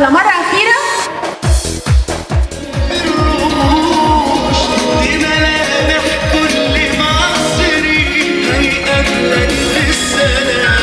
يلا مرة أخيرة دي ملامح كل مصري هيقابلك بالسلام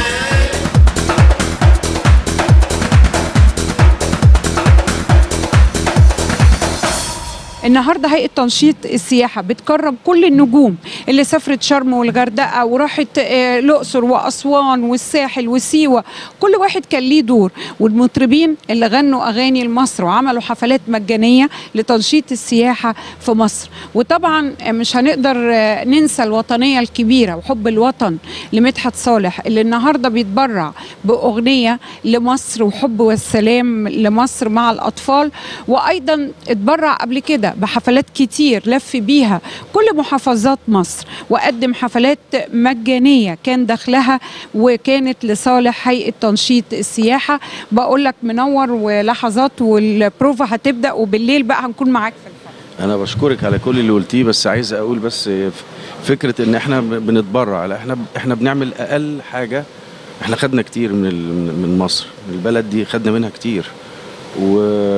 النهارده هيئه تنشيط السياحه بتكرم كل النجوم اللي سافرت شرم والغردقه وراحت آه، الاقصر واسوان والساحل وسيوه كل واحد كان ليه دور والمطربين اللي غنوا اغاني لمصر وعملوا حفلات مجانيه لتنشيط السياحه في مصر وطبعا آه، مش هنقدر آه، ننسى الوطنيه الكبيره وحب الوطن لمدحت صالح اللي النهارده بيتبرع باغنيه لمصر وحب والسلام لمصر مع الاطفال وايضا اتبرع قبل كده بحفلات كتير لف بيها كل محافظات مصر وقدم حفلات مجانيه كان دخلها وكانت لصالح هيئه تنشيط السياحه بقول لك منور ولحظات والبروفا هتبدا وبالليل بقى هنكون معاك في الحفله انا بشكرك على كل اللي قلتيه بس عايز اقول بس فكره ان احنا بنتبرع لا احنا احنا بنعمل اقل حاجه احنا خدنا كتير من ال- من مصر البلد دي خدنا منها كتير و...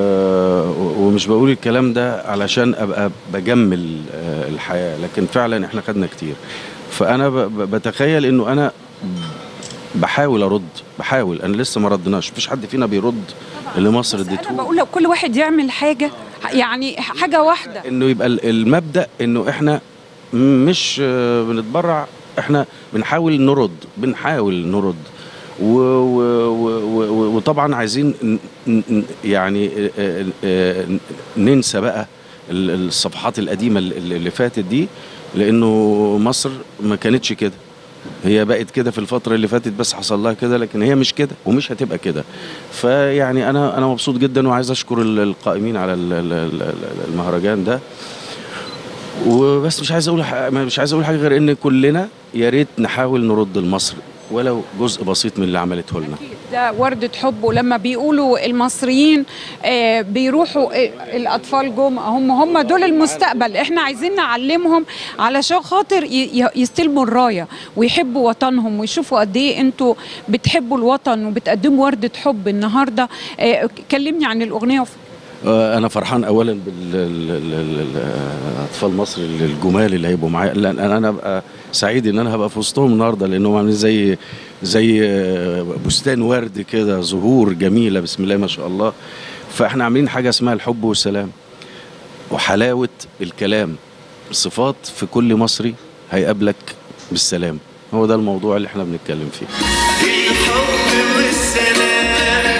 ومش بقول الكلام ده علشان ابقى بجمل آه، الحياه لكن فعلا احنا خدنا كتير فانا ب... ب- بتخيل انه انا بحاول ارد بحاول انا لسه ما ردناش مفيش حد فينا بيرد اللي مصر انا اديته بقول لك كل واحد يعمل حاجه يعني حاجه واحده انه يبقى ال- المبدا انه احنا مش آه، بنتبرع احنا بنحاول نرد بنحاول نرد و و و و وطبعا عايزين ن- ن- يعني آه، آه، آه، ننسى بقى ال- الصفحات القديمه اللي اللي فاتت دي لانه مصر ما كانتش كده هي بقت كده في الفترة اللي فاتت بس حصل لها كده لكن هي مش كده ومش هتبقى كده فيعني أنا أنا مبسوط جدا وعايز أشكر ال- القائمين على ال- ال- ال- المهرجان ده وبس مش عايز أقول ح- مش عايز أقول حاجة غير إن كلنا يا ريت نحاول نرد لمصر ولو جزء بسيط من اللي عملته لنا ده وردة حب ولما بيقولوا المصريين آه، بيروحوا آه، الأطفال جم هم هم دول المستقبل احنا عايزين نعلمهم علشان خاطر ي- ي- يستلموا الراية ويحبوا وطنهم ويشوفوا قد ايه انتوا بتحبوا الوطن وبتقدموا وردة حب النهاردة آه، كلمني عن الأغنية وف- آه، انا فرحان اولا بالاطفال مصر الجمال اللي هيبقوا معايا لان انا أنا ابقى سعيد ان انا هبقى في وسطهم النهارده لانهم عاملين زي زي آه، بستان ورد كده زهور جميله بسم الله ما شاء الله فاحنا عاملين حاجه اسمها الحب والسلام وحلاوه الكلام صفات في كل مصري هيقابلك بالسلام هو ده الموضوع اللي احنا بنتكلم فيه الحب والسلام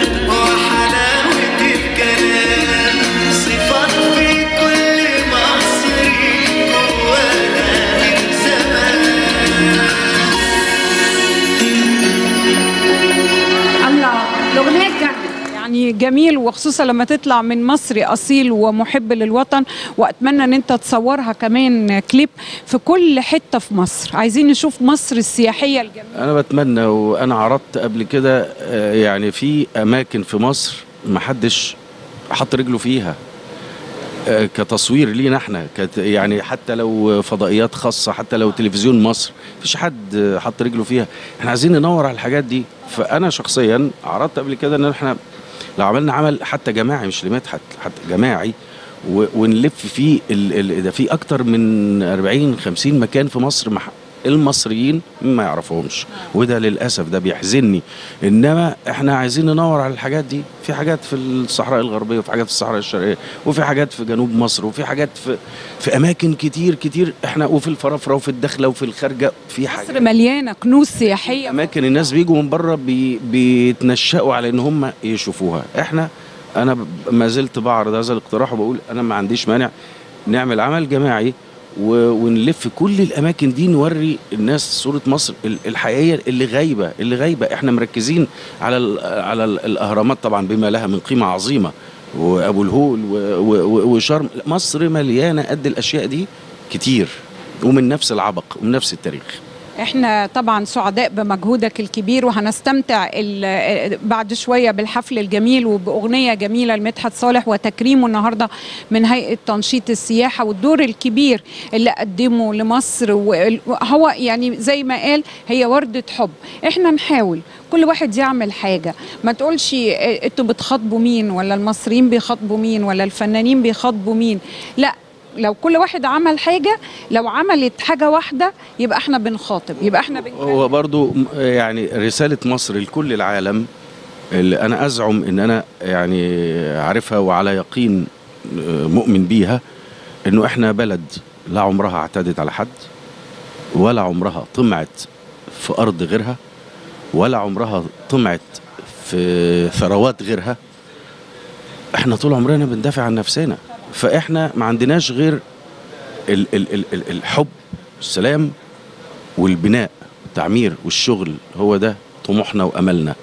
وحلاوة الكلام صفات في كل مصري جوانا من زمان الله الأغنية كانت يعني جميل وخصوصا لما تطلع من مصري اصيل ومحب للوطن واتمنى ان انت تصورها كمان كليب في كل حته في مصر عايزين نشوف مصر السياحيه الجميله انا بتمنى وانا عرضت قبل كده آه، يعني في اماكن في مصر ما حدش حط رجله فيها آه، كتصوير لينا احنا كت يعني حتى لو فضائيات خاصه حتى لو تلفزيون مصر مفيش حد آه، حط رجله فيها احنا عايزين ندور على الحاجات دي فانا شخصيا عرضت قبل كده ان احنا لو عملنا عمل حتى جماعي مش لمدحت حتى جماعي و- ونلف فيه ال- ال- ده في اكتر من 40 50 مكان في مصر مح- المصريين ما يعرفوهمش وده للاسف ده بيحزني انما احنا عايزين ندور على الحاجات دي في حاجات في الصحراء الغربيه وفي حاجات في الصحراء الشرقيه وفي حاجات في جنوب مصر وفي حاجات في في اماكن كتير كتير احنا وفي الفرافره وفي الداخله وفي الخارجه في حاجات مصر مليانه كنوز سياحيه اماكن الناس بيجوا من بره بي بيتنشأوا على ان هم يشوفوها احنا انا ب- ما زلت بعرض هذا الاقتراح وبقول انا ما عنديش مانع نعمل عمل جماعي و- ونلف كل الاماكن دي نوري الناس صوره مصر ال- الحقيقيه اللي غايبه اللي غايبه احنا مركزين على ال على ال الاهرامات طبعا بما لها من قيمه عظيمه وابو الهول و- و- و- وشرم مصر مليانه قد الاشياء دي كتير ومن نفس العبق ومن نفس التاريخ احنا طبعا سعداء بمجهودك الكبير وهنستمتع ال- بعد شويه بالحفل الجميل وباغنيه جميله لمدحت صالح وتكريمه النهارده من هيئه تنشيط السياحه والدور الكبير اللي قدمه لمصر وهو يعني زي ما قال هي ورده حب احنا نحاول كل واحد يعمل حاجه ما تقولش اه، انتوا بتخاطبوا مين ولا المصريين بيخاطبوا مين ولا الفنانين بيخاطبوا مين لا لو كل واحد عمل حاجه لو عملت حاجه واحده يبقى احنا بنخاطب يبقى احنا بنكلم هو برضو م- يعني رسالة مصر لكل العالم اللي أنا أزعم إن أنا يعني عارفها وعلى يقين آه، مؤمن بيها إنه إحنا بلد لا عمرها اعتدت على حد ولا عمرها طمعت في أرض غيرها ولا عمرها طمعت في ثروات غيرها إحنا طول عمرنا بندافع عن نفسنا فإحنا ما عندناش غير ال ال ال ال الحب والسلام والبناء والتعمير والشغل هو ده طموحنا واملنا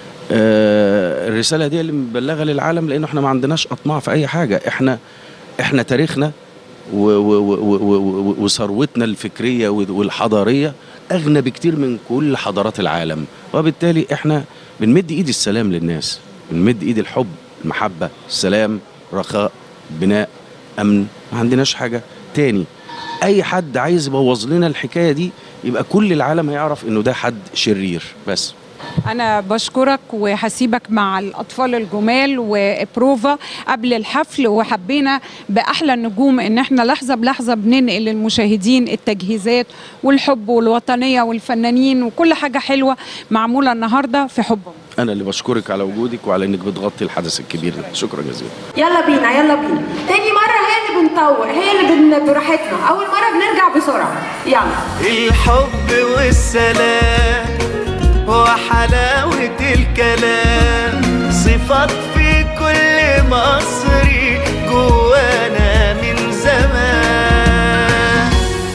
آه الرساله دي اللي مبلغه للعالم لانه احنا ما عندناش اطماع في اي حاجه احنا احنا تاريخنا و- و- و- و- و- وثروتنا الفكريه والحضاريه اغنى بكتير من كل حضارات العالم وبالتالي احنا بنمد ايد السلام للناس بنمد ايد الحب المحبه السلام رخاء بناء امن ما عندناش حاجه تاني اي حد عايز يبوظ لنا الحكايه دي يبقى كل العالم هيعرف انه ده حد شرير بس انا بشكرك وهسيبك مع الاطفال الجمال وبروفا قبل الحفل وحبينا باحلى النجوم ان احنا لحظه بلحظه بننقل للمشاهدين التجهيزات والحب والوطنيه والفنانين وكل حاجه حلوه معموله النهارده في حبهم انا اللي بشكرك على وجودك وعلى انك بتغطي الحدث الكبير ده شكرا جزيلا يلا بينا يلا بينا تاني مرة هي اللي بنطوق هي اللي بن... براحتنا أول مرة بنرجع بسرعة يلا الحب والسلام وحلاوة الكلام صفات في كل مصري جوانا من زمان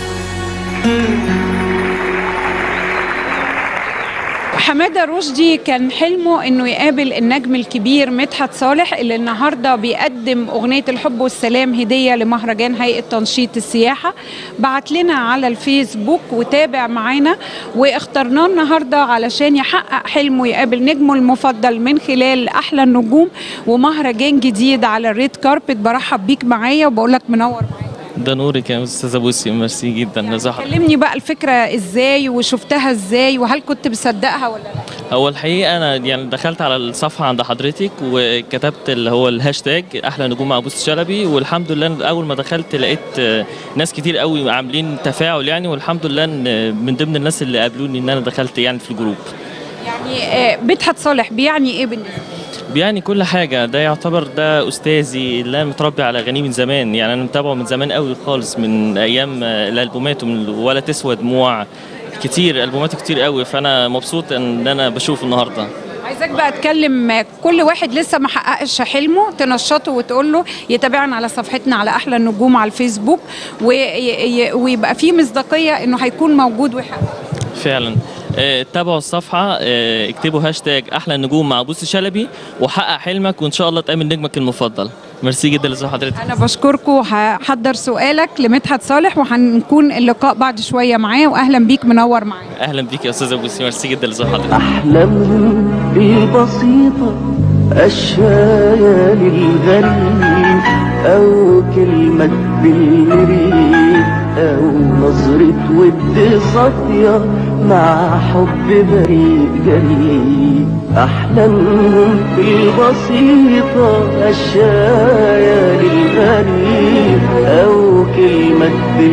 حماده رشدي كان حلمه انه يقابل النجم الكبير مدحت صالح اللي النهارده بيقدم اغنيه الحب والسلام هديه لمهرجان هيئه تنشيط السياحه بعت لنا على الفيسبوك وتابع معانا واخترناه النهارده علشان يحقق حلمه يقابل نجمه المفضل من خلال احلى النجوم ومهرجان جديد على الريد كاربت برحب بيك معايا وبقول لك منور معايا ده نورك يا استاذه بوسي ميرسي جدا ازي حضرتك كلمني بقى الفكره ازاي وشفتها ازاي وهل كنت مصدقها ولا لا هو الحقيقه انا يعني دخلت على الصفحه عند حضرتك وكتبت اللي هو الهاشتاج احلى نجوم مع بوس شلبي والحمد لله إن اول ما دخلت لقيت آه، ناس كتير قوي عاملين تفاعل يعني والحمد لله إن من ضمن الناس اللي قابلوني ان انا دخلت يعني في الجروب يعني آه، مدحت صالح بيعني ايه بالنسبه لك؟ بيعني كل حاجة ده يعتبر ده أستاذي اللي أنا متربي على أغانيه من زمان يعني أنا متابعه من زمان قوي خالص من أيام آه، الألبومات ومن ولا تسوى دموع كتير ألبوماته كتير قوي فأنا مبسوط إن أنا بشوف النهاردة عايزاك بقى تكلم كل واحد لسه ما حققش حلمه تنشطه وتقول له يتابعنا على صفحتنا على احلى النجوم على الفيسبوك وي- ي- ويبقى في مصداقيه انه هيكون موجود ويحقق فعلا آه، تابعوا الصفحة آه، اكتبوا هاشتاج أحلى النجوم مع بوسي شلبي وحقق حلمك وإن شاء الله تقابل نجمك المفضل ميرسي جدا لزي حضرتك انا بشكركم هحضر سؤالك لمدحت صالح وهنكون اللقاء بعد شويه معاه واهلا بيك منور معايا أهلا بيك يا أستاذة بوسي ميرسي جدا لزي حضرتك أحلامهم البسيطة الشاية للغريب أو كلمة بالمريد أو نظرة ود صافية مع حب بريء جريء أحلامهم البسيطة الشاية للغريب أو كلمة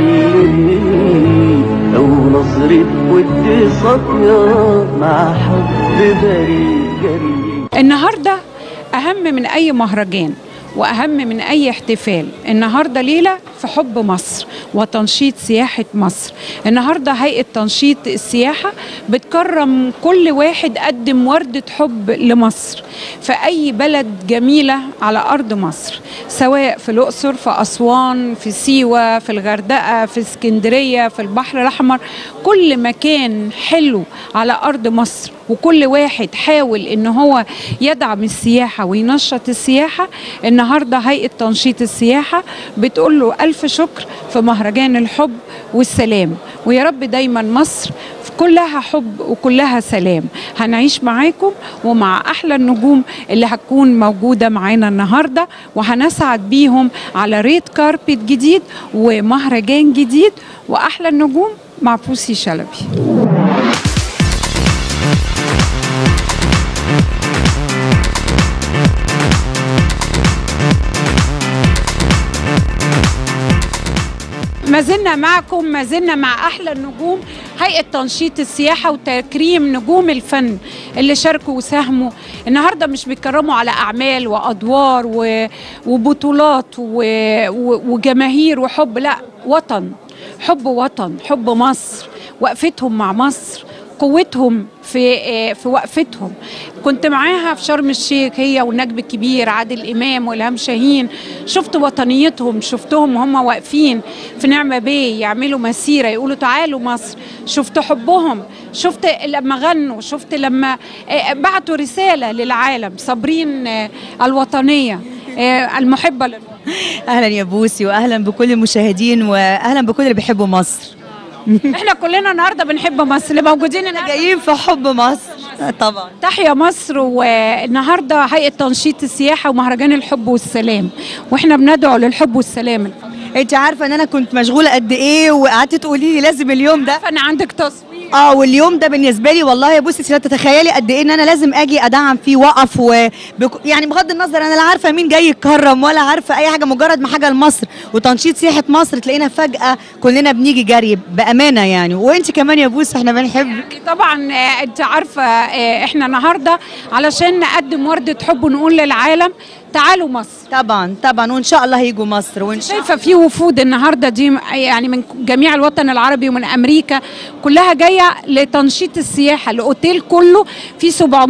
بالمريد أو نظرة ود صافية مع حب بريء جريء النهارده اهم من اي مهرجان واهم من اي احتفال النهارده ليله في حب مصر وتنشيط سياحه مصر النهارده هيئه تنشيط السياحه بتكرم كل واحد قدم ورده حب لمصر في اي بلد جميله على ارض مصر سواء في الاقصر في اسوان في سيوه في الغردقه في اسكندريه في البحر الاحمر كل مكان حلو على ارض مصر وكل واحد حاول ان هو يدعم السياحه وينشط السياحه النهارده هيئه تنشيط السياحه بتقول له الف شكر في مهرجان الحب والسلام ويا رب دايما مصر كلها حب وكلها سلام هنعيش معاكم ومع احلى النجوم اللي هتكون موجوده معانا النهارده وهنسعد بيهم على ريد كاربت جديد ومهرجان جديد واحلى النجوم مع بوسي شلبي ما زلنا معكم ما زلنا مع احلى النجوم هيئه تنشيط السياحه وتكريم نجوم الفن اللي شاركوا وساهموا النهارده مش بيتكرموا على اعمال وادوار و... وبطولات و... و... وجماهير وحب لا وطن حب وطن حب مصر وقفتهم مع مصر قوتهم في في وقفتهم كنت معاها في شرم الشيخ هي والنجم الكبير عادل امام والهام شاهين شفت وطنيتهم شفتهم هم واقفين في نعمه بيه يعملوا مسيره يقولوا تعالوا مصر شفت حبهم شفت لما غنوا شفت لما بعتوا رساله للعالم صابرين الوطنيه المحبه للوطن اهلا يا بوسي واهلا بكل المشاهدين واهلا بكل اللي بيحبوا مصر احنا كلنا النهارده بنحب مصر اللي موجودين النهارده جايين في حب مصر طبعا تحيا مصر والنهارده هيئه تنشيط السياحه ومهرجان الحب والسلام واحنا بندعو للحب والسلام انت عارفه ان انا كنت مشغوله قد ايه وقعدت تقولي لي لازم اليوم ده فانا عندك تصوير اه واليوم ده بالنسبه لي والله يا بصي لا تتخيلي قد ايه ان انا لازم اجي ادعم فيه واقف و يعني بغض النظر انا لا عارفه مين جاي يتكرم ولا عارفه اي حاجه مجرد ما حاجه لمصر وتنشيط سياحه مصر تلاقينا فجاه كلنا بنيجي جري بامانه يعني وانت كمان يا بوس احنا بنحب طبعا آه، انت عارفه آه، احنا النهارده علشان نقدم ورده حب ونقول للعالم تعالوا مصر طبعا طبعا وان شاء الله هيجوا مصر وان شاء شايفه في وفود النهارده دي يعني من جميع الوطن العربي ومن امريكا كلها جايه لتنشيط السياحه الاوتيل كله في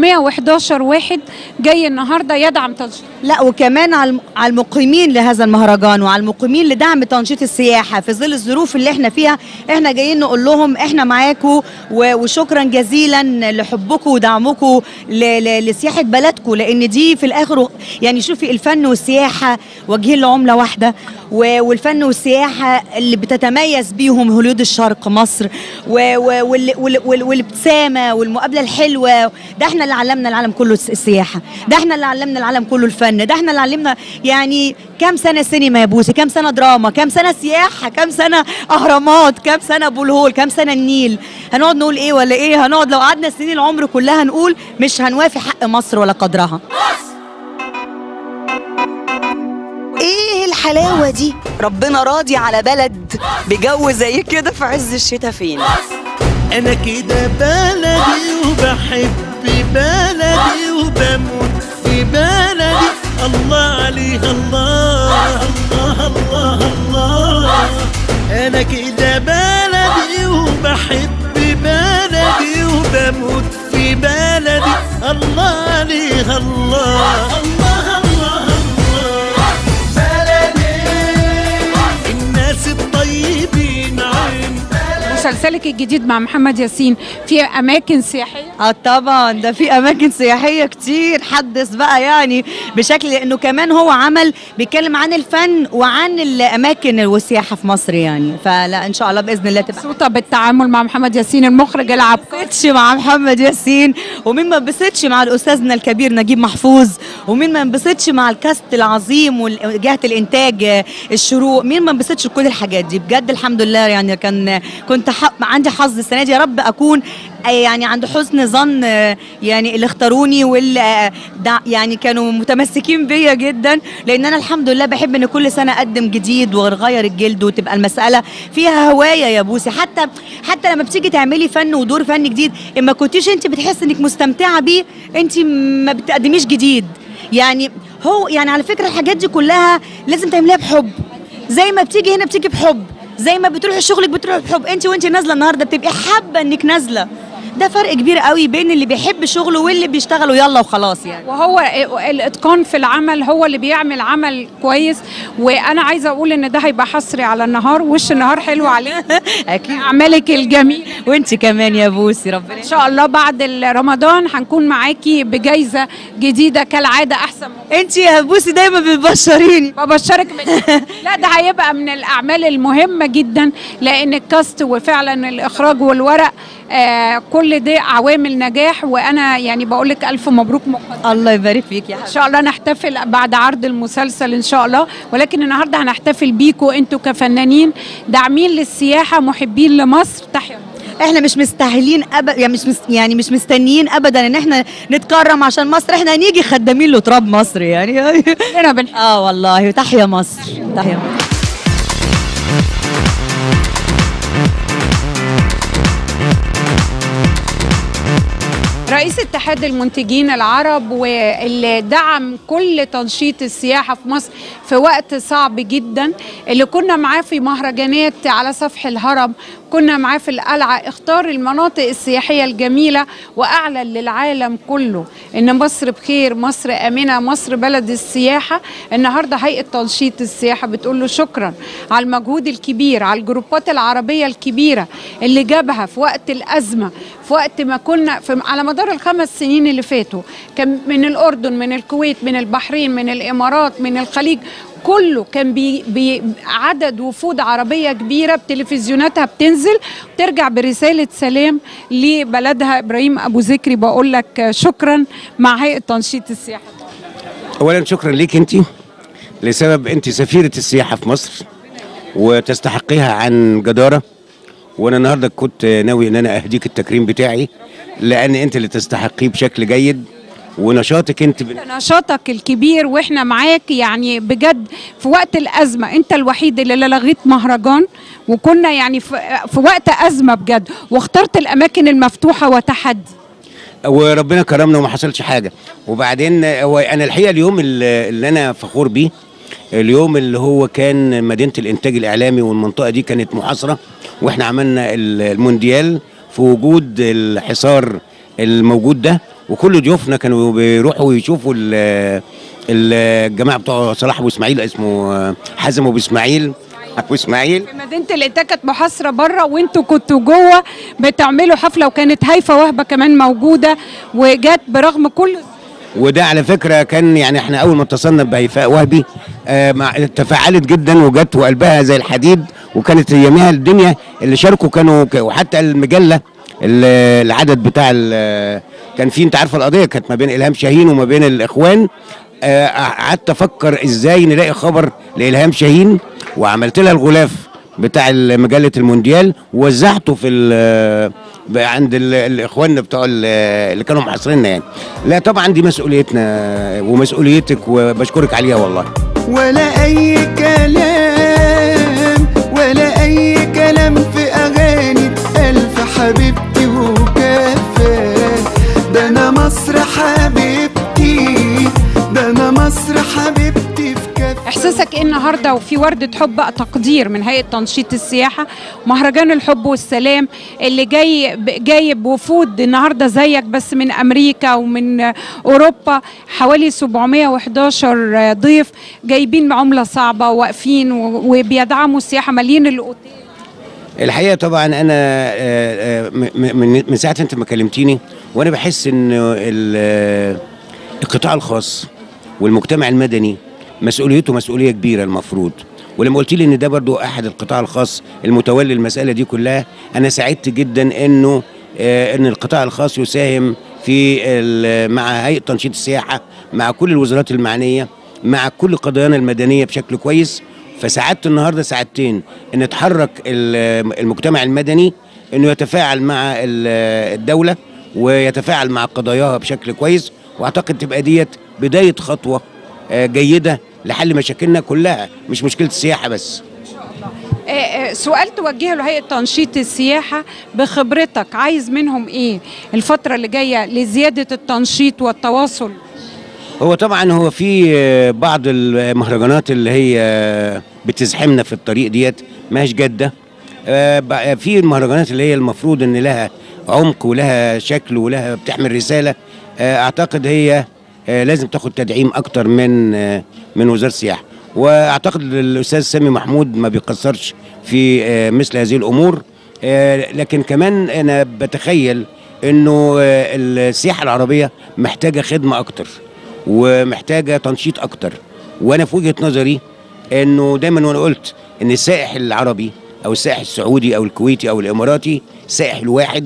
711 واحد جاي النهارده يدعم تنشيط لا وكمان على الم- على المقيمين لهذا المهرجان وعلى المقيمين لدعم تنشيط السياحه في ظل الظروف اللي احنا فيها احنا جايين نقول لهم احنا معاكم و- وشكرا جزيلا لحبكم ودعمكم ل- ل- لسياحه بلدكم لان دي في الاخر و- يعني شوفي الفن والسياحه واجهين لعمله واحده و- والفن والسياحه اللي بتتميز بيهم هوليود الشرق مصر و- و- وال- وال- وال- والابتسامه والمقابله الحلوه ده احنا اللي علمنا العالم كله الس- السياحه ده احنا اللي علمنا العالم كله الفن ده احنا اللي علمنا يعني كام سنه سينما يا بوسي كام سنه دراما كام سنه سياحه كام سنه اهرامات كام سنه ابو الهول كام سنه النيل هنقعد نقول ايه ولا ايه هنقعد لو قعدنا سنين العمر كلها نقول مش هنوافي حق مصر ولا قدرها ايه الحلاوه دي ربنا راضي على بلد بجو زي كده في عز الشتاء فين انا كده بلدي وبحب بلدي وبموت في بلدي الله عليها الله الله الله الله انا كده بلدي وبحب بلدي وبموت في بلدي الله عليها الله الله الله الله بلدي الناس الطيبين عين مسلسلك الجديد مع محمد ياسين في اماكن سياحيه اه طبعا ده في اماكن سياحيه كتير حدث بقى يعني بشكل لانه كمان هو عمل بيتكلم عن الفن وعن الاماكن والسياحه في مصر يعني فلا ان شاء الله باذن الله تبقى مبسوطه بالتعامل مع محمد ياسين المخرج العبقري بسطش مع محمد ياسين ومين ما انبسطش مع الاستاذنا الكبير نجيب محفوظ ومين ما انبسطش مع الكاست العظيم وجهه الانتاج آه، الشروق مين ما انبسطش بكل الحاجات دي بجد الحمد لله يعني كان كنت ح- عندي حظ السنه دي يا رب اكون آه، يعني عند حسن ظن آه، يعني اللي اختاروني واللي آه، دع- يعني كانوا متمسكين بيا جدا لان انا الحمد لله بحب ان كل سنه اقدم جديد ونغير الجلد وتبقى المساله فيها هوايه يا بوسي حتى حتى لما بتيجي تعملي فن ودور فن جديد اما كنتيش انت بتحسي انك مستمتعه بيه انت ما بتقدميش جديد يعني هو يعني على فكره الحاجات دي كلها لازم تعمليها بحب زي ما بتيجي هنا بتيجي بحب زي ما بتروحي شغلك بتروحي بحب انت وانت نازله النهارده بتبقي حابه انك نازله ده فرق كبير قوي بين اللي بيحب شغله واللي بيشتغلوا يلا وخلاص يعني وهو الاتقان في العمل هو اللي بيعمل عمل كويس وانا عايزه اقول ان ده هيبقى حصري على النهار وش النهار حلو عليه اكيد اعمالك الجميل وانت كمان يا بوسي ربنا ان شاء الله بعد رمضان هنكون معاكي بجائزه جديده كالعاده احسن من انت يا بوسي دايما بتبشريني ببشرك من لا ده هيبقى من الاعمال المهمه جدا لان الكاست وفعلا الاخراج والورق آه كل دي عوامل نجاح وانا يعني بقول لك الف مبروك مقدما الله يبارك فيك يا ان شاء الله نحتفل بعد عرض المسلسل ان شاء الله ولكن النهارده هنحتفل بيكوا انتوا كفنانين داعمين للسياحه محبين لمصر تحيا مصر. احنا مش مستاهلين ابدا يعني مش مس... يعني مش مستنيين ابدا ان احنا نتكرم عشان مصر احنا هنيجي خدامين لتراب مصر يعني كلنا بنحب اه والله تحيا مصر تحيا مصر رئيس اتحاد المنتجين العرب واللي دعم كل تنشيط السياحة في مصر في وقت صعب جدا اللي كنا معاه في مهرجانات على سفح الهرم كنا معاه في القلعة اختار المناطق السياحية الجميلة وأعلن للعالم كله إن مصر بخير مصر آمنة مصر بلد السياحة النهاردة هيئة تنشيط السياحة بتقول له شكرا على المجهود الكبير على الجروبات العربية الكبيرة اللي جابها في وقت الأزمة في وقت ما كنا في على مدار الخمس سنين اللي فاتوا كان من الأردن من الكويت من البحرين من الإمارات من الخليج كله كان بي بي عدد وفود عربية كبيرة بتلفزيوناتها بتنزل ترجع برسالة سلام لبلدها إبراهيم أبو ذكري بقول لك شكرا مع هيئة تنشيط السياحة اولا شكرا ليك انت لسبب انت سفيره السياحه في مصر وتستحقيها عن جداره وانا النهارده كنت ناوي ان انا اهديك التكريم بتاعي لان انت اللي تستحقيه بشكل جيد ونشاطك انت ب... نشاطك الكبير واحنا معاك يعني بجد في وقت الازمه انت الوحيد اللي لا لغيت مهرجان وكنا يعني في, في وقت ازمه بجد واخترت الاماكن المفتوحه وتحدي وربنا كرمنا وما حصلش حاجه وبعدين هو انا الحقيقه اليوم اللي اللي انا فخور بيه اليوم اللي هو كان مدينه الانتاج الاعلامي والمنطقه دي كانت محاصره واحنا عملنا ال- المونديال في وجود الحصار الموجود ده وكل ضيوفنا كانوا بيروحوا يشوفوا ال- ال- الجماعه بتوع صلاح ابو اسماعيل اسمه حازم ابو اسماعيل ابو اسماعيل في مدينه الانتاج كانت محاصره بره وانتوا كنتوا جوه بتعملوا حفله وكانت هيفا وهبه كمان موجوده وجت برغم كل وده على فكره كان يعني احنا اول ما اتصلنا بهيفاء وهبي آه مع تفاعلت جدا وجت وقلبها زي الحديد وكانت اياميها الدنيا اللي شاركوا كانوا ك- وحتى المجله ال- العدد بتاع ال- كان في انت عارفه القضيه كانت ما بين الهام شاهين وما بين الاخوان آه، قعدت افكر ازاي نلاقي خبر لالهام شاهين وعملت لها الغلاف بتاع مجله المونديال ووزعته في ال- بقى عند ال- الاخوان بتوع ال- اللي كانوا محاصريننا يعني لا طبعا دي مسؤوليتنا ومسؤوليتك وبشكرك عليها والله ولا اي كلام ولا اي كلام في اغاني الف حبيبتي وكفى ده انا مصر حبيبتي ده انا مصر حبيبتي في كفى احساسك ايه النهارده وفي ورده حب بقى تقدير من هيئه تنشيط السياحه مهرجان الحب والسلام اللي جاي جايب وفود النهارده زيك بس من امريكا ومن اوروبا حوالي 711 ضيف جايبين بعمله صعبه واقفين و- وبيدعموا السياحه مالين الاوتيل الحقيقه طبعا انا آه، آه، م- م- من من ساعه انت ما كلمتيني وانا بحس ان ال- القطاع الخاص والمجتمع المدني مسؤوليته مسؤوليه كبيره المفروض ولما قلت لي ان ده برضو احد القطاع الخاص المتولي المساله دي كلها انا سعدت جدا انه آه، ان القطاع الخاص يساهم في ال- مع هيئه تنشيط السياحه مع كل الوزارات المعنيه مع كل قضايانا المدنيه بشكل كويس فسعدت النهارده سعادتين ان اتحرك ال- المجتمع المدني انه يتفاعل مع ال- الدوله ويتفاعل مع قضاياها بشكل كويس واعتقد تبقى ديت بدايه خطوه آه، جيده لحل مشاكلنا كلها مش مشكله السياحه بس آه، آه، سؤال توجهه لهيئه تنشيط السياحه بخبرتك عايز منهم ايه الفتره اللي جايه لزياده التنشيط والتواصل هو طبعا هو في آه، بعض المهرجانات اللي هي آه، بتزحمنا في الطريق ديت ماهيش جاده آه، بقى في المهرجانات اللي هي المفروض ان لها عمق ولها شكل ولها بتحمل رساله آه، اعتقد هي آه، لازم تاخد تدعيم اكتر من آه، من وزاره السياحه واعتقد الاستاذ سامي محمود ما بيقصرش في آه، مثل هذه الامور آه، لكن كمان انا بتخيل انه آه، السياحه العربيه محتاجه خدمه اكتر ومحتاجه تنشيط اكتر وانا في وجهه نظري انه دايما وانا قلت ان السائح العربي او السائح السعودي او الكويتي او الاماراتي سائح الواحد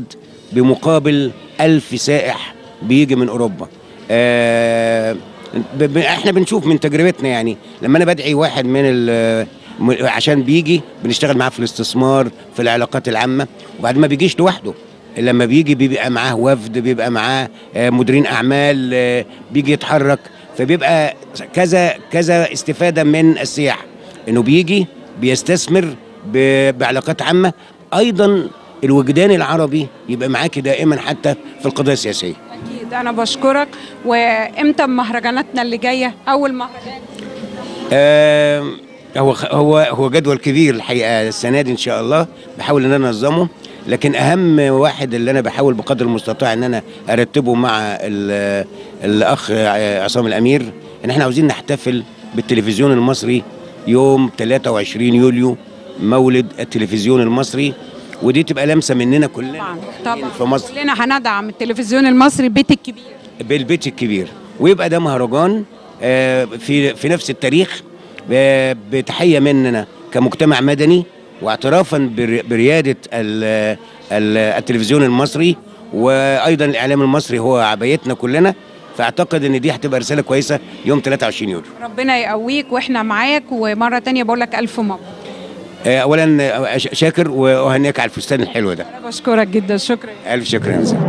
بمقابل ألف سائح بيجي من أوروبا آه ب- ب- احنا بنشوف من تجربتنا يعني لما انا بدعي واحد من ال م- عشان بيجي بنشتغل معاه في الاستثمار في العلاقات العامه وبعد ما بيجيش لوحده لما بيجي بيبقى معاه وفد بيبقى معاه آه، مديرين اعمال آه، بيجي يتحرك فبيبقى كذا كذا استفاده من السياحه انه بيجي بيستثمر ب- بعلاقات عامه ايضا الوجدان العربي يبقى معاكي دائما حتى في القضايا السياسيه اكيد انا بشكرك وامتى مهرجاناتنا اللي جايه اول مهرجان آم، هو هو هو جدول كبير الحقيقه السنه دي ان شاء الله بحاول ان انا انظمه لكن اهم واحد اللي انا بحاول بقدر المستطاع ان انا ارتبه مع ال- الاخ عصام الامير ان احنا عاوزين نحتفل بالتلفزيون المصري يوم 23 يوليو مولد التلفزيون المصري ودي تبقى لمسه مننا كلنا طبعا طبعا في مصر كلنا هندعم التلفزيون المصري البيت الكبير بالبيت الكبير ويبقى ده مهرجان آه، في في نفس التاريخ آه، بتحيه مننا كمجتمع مدني واعترافا بر- برياده ال- ال- التلفزيون المصري وايضا الاعلام المصري هو عبايتنا كلنا فاعتقد ان دي هتبقى رساله كويسه يوم 23 يوليو ربنا يقويك واحنا معاك ومره تانية بقول لك الف مبروك آه، اولا آه، ش- شاكر واهنيك على الفستان الحلو ده انا بشكرك جدا شكرا الف شكر يا مساء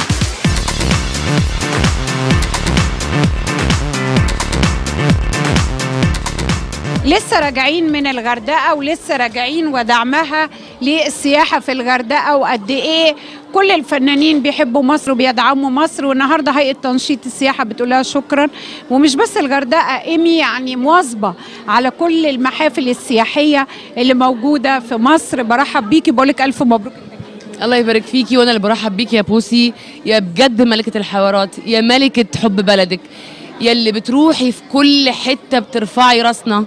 لسه راجعين من الغردقه ولسه راجعين ودعمها للسياحه في الغردقه وقد ايه كل الفنانين بيحبوا مصر وبيدعموا مصر والنهارده هيئه تنشيط السياحه بتقول لها شكرا ومش بس الغردقه ايمي يعني مواظبه على كل المحافل السياحيه اللي موجوده في مصر برحب بيكي بقول لك الف مبروك الله يبارك فيكي وانا اللي برحب بيكي يا بوسي يا بجد ملكه الحوارات يا ملكه حب بلدك يا اللي بتروحي في كل حته بترفعي راسنا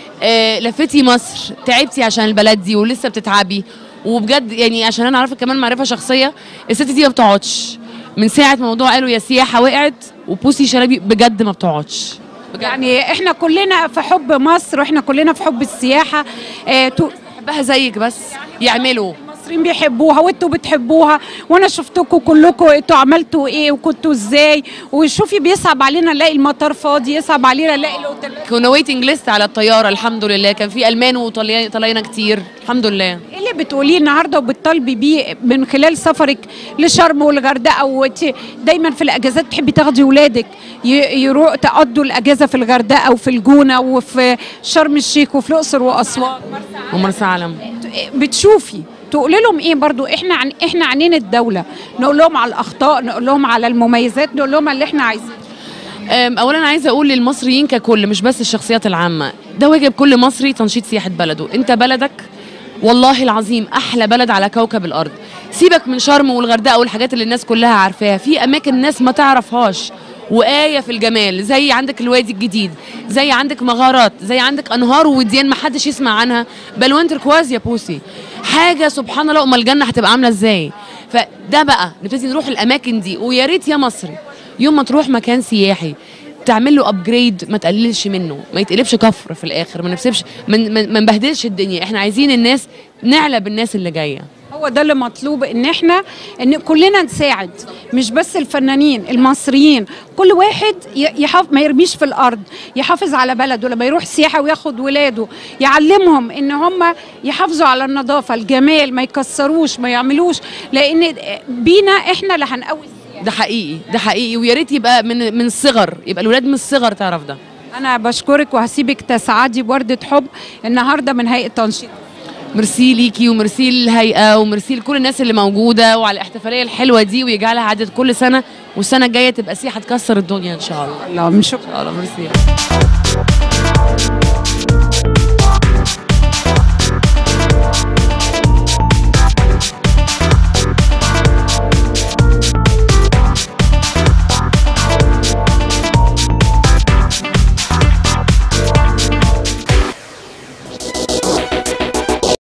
آه لفتي مصر تعبتي عشان البلد دي ولسه بتتعبي وبجد يعني عشان انا عارفه كمان معرفه شخصيه الست دي ما بتقعدش من ساعه ما موضوع قالوا يا سياحه وقعت وبوسي شلبي بجد ما بتقعدش يعني احنا كلنا في حب مصر واحنا كلنا في حب السياحه اه تو- بحبها زيك بس يعملوا المصريين بيحبوها وانتوا بتحبوها وانا شفتكم كلكم انتوا عملتوا ايه وكنتوا ازاي وشوفي بيصعب علينا نلاقي المطار فاضي يصعب علينا نلاقي الاوتيلات كنا ويتنج ليست على الطياره الحمد لله كان في المان وطلينا كتير الحمد لله ايه اللي بتقوليه النهارده وبتطالبي بيه من خلال سفرك لشرم والغردقه وانت دايما في الاجازات تحبي تاخدي ولادك يروح تقضوا الاجازه في الغردقه وفي الجونه وفي شرم الشيخ وفي الاقصر واسوان ومرسى علم بتشوفي تقولي لهم ايه برضو احنا عن احنا عنين الدوله نقول لهم على الاخطاء نقول لهم على المميزات نقول لهم اللي احنا عايزينه أم، اولا عايزه اقول للمصريين ككل مش بس الشخصيات العامه ده واجب كل مصري تنشيط سياحه بلده انت بلدك والله العظيم احلى بلد على كوكب الارض سيبك من شرم والغردقه والحاجات اللي الناس كلها عارفاها في اماكن الناس ما تعرفهاش وآية في الجمال زي عندك الوادي الجديد زي عندك مغارات زي عندك أنهار ووديان ما حدش يسمع عنها بلوان تركواز يا بوسي حاجة سبحان الله أمال الجنة هتبقى عاملة إزاي فده بقى نبتدي نروح الأماكن دي ويا ريت يا مصري يوم ما تروح مكان سياحي تعمل له ابجريد ما تقللش منه ما يتقلبش كفر في الاخر ما نسيبش ما ما نبهدلش الدنيا احنا عايزين الناس نعلى بالناس اللي جايه هو ده اللي مطلوب ان احنا ان كلنا نساعد مش بس الفنانين المصريين كل واحد ي- يحاف ما يرميش في الارض يحافظ على بلده لما يروح سياحه وياخد ولاده يعلمهم ان هم يحافظوا على النظافه الجمال ما يكسروش ما يعملوش لان بينا احنا اللي هنقوي السياحه ده حقيقي ده حقيقي ويا ريت يبقى من من الصغر يبقى الولاد من الصغر تعرف ده انا بشكرك وهسيبك تسعدي بورده حب النهارده من هيئه تنشيط ميرسي ليكي وميرسي للهيئه وميرسي لكل الناس اللي موجوده وعلى الاحتفاليه الحلوه دي ويجعلها عدد كل سنه والسنه الجايه تبقى سياحه تكسر الدنيا ان شاء الله الله من شكرا ان شاء الله ميرسي